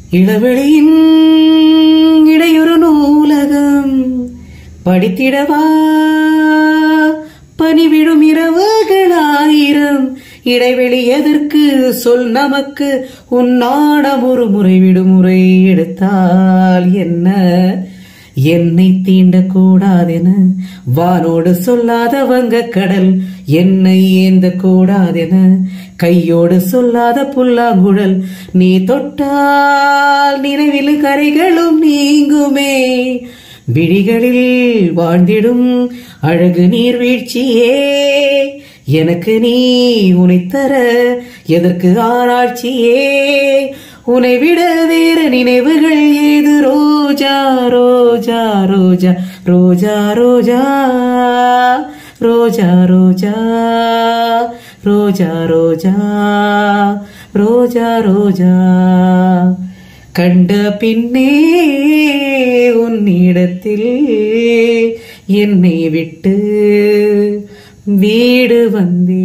இளவெளியின் இடையொரு நூலகம் படித்திடவா பனிவிடும் இரவுகளாயிரம் இடைவெளி எதற்கு சொல் நமக்கு உன்னாடம் ஒரு முறை விடுமுறை எடுத்தால் என்ன என்னை தீண்டக் கூடாதென வானோடு சொல்லாத வங்க கடல் என்னை ஏந்த கூடாதென கையோடு சொல்லாத புல்லாங்குழல் நீ தொட்டால் நினைவில் கரைகளும் நீங்குமே விழிகளில் வாழ்ந்திடும் அழகு நீர்வீழ்ச்சியே எனக்கு நீ உனைத்தர எதற்கு ஆராய்ச்சியே உனை விட வேறு நினைவுகள் ஏது ரோஜா ரோஜா ரோஜா ரோஜா ரோஜா ரோஜா ரோஜா ரோஜா ரோஜா ரோஜா ரோஜா கண்ட பின்னே உன்னிடத்தில் என்னை விட்டு வீடு வந்தே